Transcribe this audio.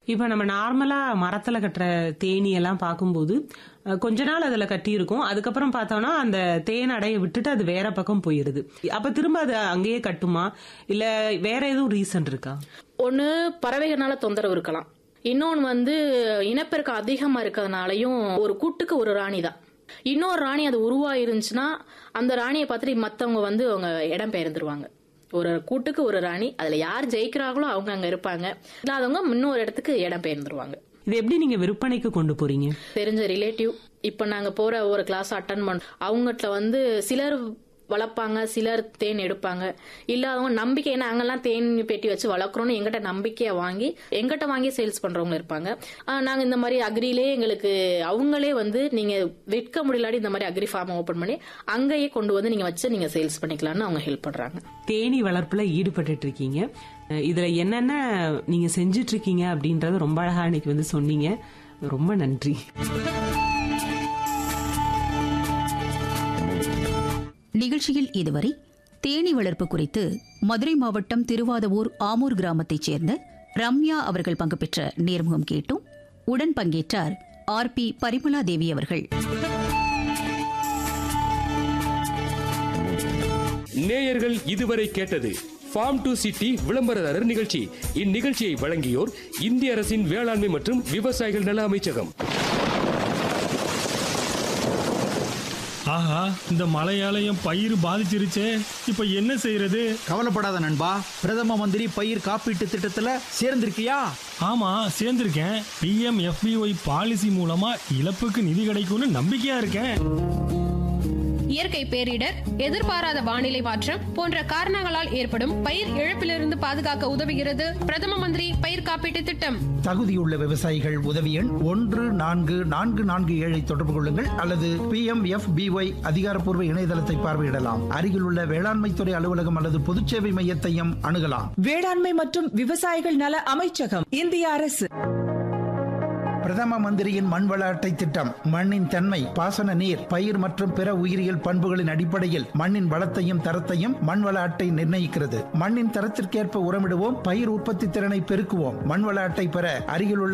இப்ப நம்ம நார்மலா மரத்துல கட்டுற தேனி எல்லாம் பார்க்கும்போது அஹ், கொஞ்ச நாள் அதுல கட்டி இருக்கும் அதுக்கப்புறம் பார்த்தோம்னா அந்த தேன் அடைய விட்டுட்டு அது வேற பக்கம் போயிருது அப்ப திரும்ப அது அங்கேயே கட்டுமா இல்ல வேற எதுவும் ரீசன் இருக்கா ஒன்று பறவைகள்னால தொந்தரவு இருக்கலாம் இன்னொன்று வந்து இனப்பெருக்கம் அதிகமாக இருக்கிறதுனாலையும் ஒரு கூட்டுக்கு ஒரு ராணி தான் இன்னொரு ராணி அது உருவாயிருந்துச்சுன்னா அந்த ராணியை பார்த்துட்டு மற்றவங்க வந்து அவங்க இடம் பெயர்ந்துருவாங்க ஒரு கூட்டுக்கு ஒரு ராணி அதில் யார் ஜெயிக்கிறாங்களோ அவங்க அங்கே இருப்பாங்க இல்லாதவங்க இன்னொரு இடத்துக்கு இடம் பெயர்ந்துருவாங்க இது எப்படி நீங்க விற்பனைக்கு கொண்டு போறீங்க தெரிஞ்ச ரிலேட்டிவ் இப்போ நாங்கள் போகிற ஒரு கிளாஸ் அட்டன் பண்ணோம் அவங்ககிட்ட வந்து சிலர் வளர்ப்பாங்க சிலர் தேன் எடுப்பாங்க இல்லாதவங்க நம்பிக்கை ஏன்னா அங்கெல்லாம் தேன் பெட்டி வச்சு வளர்க்குறோன்னு எங்கிட்ட நம்பிக்கையை வாங்கி எங்கிட்ட வாங்கி சேல்ஸ் பண்றவங்க இருப்பாங்க ஆஹ் நாங்க இந்த மாதிரி அக்ரிலே எங்களுக்கு அவங்களே வந்து நீங்க விற்க முடியலாடி இந்த மாதிரி அக்ரி ஃபார்ம் ஓபன் பண்ணி அங்கேயே கொண்டு வந்து நீங்க வச்சு நீங்க சேல்ஸ் பண்ணிக்கலாம்னு அவங்க ஹெல்ப் பண்றாங்க தேனி வளர்ப்புல ஈடுபட்டு இருக்கீங்க அஹ், இதுல என்னென்ன நீங்க செஞ்சிட்டு இருக்கீங்க அப்படின்றத ரொம்ப அழகா இன்னைக்கு வந்து சொன்னீங்க ரொம்ப நன்றி நிகழ்ச்சியில் இதுவரை தேனீ வளர்ப்பு குறித்து மதுரை மாவட்டம் திருவாதவூர் ஆமூர் கிராமத்தைச் சேர்ந்த ரம்யா அவர்கள் பங்கு பெற்ற நேர்முகம் கேட்டும் உடன் பங்கேற்றார் ஆர் பி பரிமலா தேவி அவர்கள் நேயர்கள் இதுவரை கேட்டது ஃபார்ம் டு சிட்டி விளம்பரதாரர் நிகழ்ச்சி இந்நிகழ்ச்சியை வழங்கியோர் இந்திய அரசின் வேளாண்மை மற்றும் விவசாயிகள் நல அமைச்சகம் ஆஹா இந்த மழையாலயம் பயிர் பாதிச்சிருச்சே இப்ப என்ன செய்யறது கவலைப்படாத நண்பா பிரதம மந்திரி பயிர் காப்பீட்டு திட்டத்துல சேர்ந்திருக்கியா ஆமா சேர்ந்திருக்கேன் பிஎம் எஃபிஒய் பாலிசி மூலமா இழப்புக்கு நிதி கிடைக்கும்னு நம்பிக்கையா இருக்கேன் இயற்கை பேரிடர் எதிர்பாராத வானிலை மாற்றம் போன்ற காரணங்களால் ஏற்படும் பயிர் இழப்பிலிருந்து பாதுகாக்க உதவுகிறது பிரதம மந்திரி பயிர் காப்பீட்டு திட்டம் தகுதியுள்ள விவசாயிகள் உதவி எண் ஒன்று நான்கு நான்கு நான்கு ஏழை தொடர்பு கொள்ளுங்கள் அல்லது பி எம் எஃப் பிஒய் அதிகாரப்பூர்வ இணையதளத்தை பார்வையிடலாம் அருகிலுள்ள வேளாண்மை துறை அலுவலகம் அல்லது பொதுச்சேவை மையத்தையும் அணுகலாம் வேளாண்மை மற்றும் விவசாயிகள் நல அமைச்சகம் இந்திய அரசு பிரதம மந்திரியின் மண்வள அட்டை திட்டம் மண்ணின் தன்மை பாசன நீர் பயிர் மற்றும் பிற உயிரியல் பண்புகளின் அடிப்படையில் மண்ணின் வளத்தையும் தரத்தையும் மண்வள அட்டை நிர்ணயிக்கிறது மண்ணின் தரத்திற்கேற்ப உரமிடுவோம் பயிர் உற்பத்தி திறனை பெருக்குவோம் மண்வள அட்டை பெற அருகிலுள்ள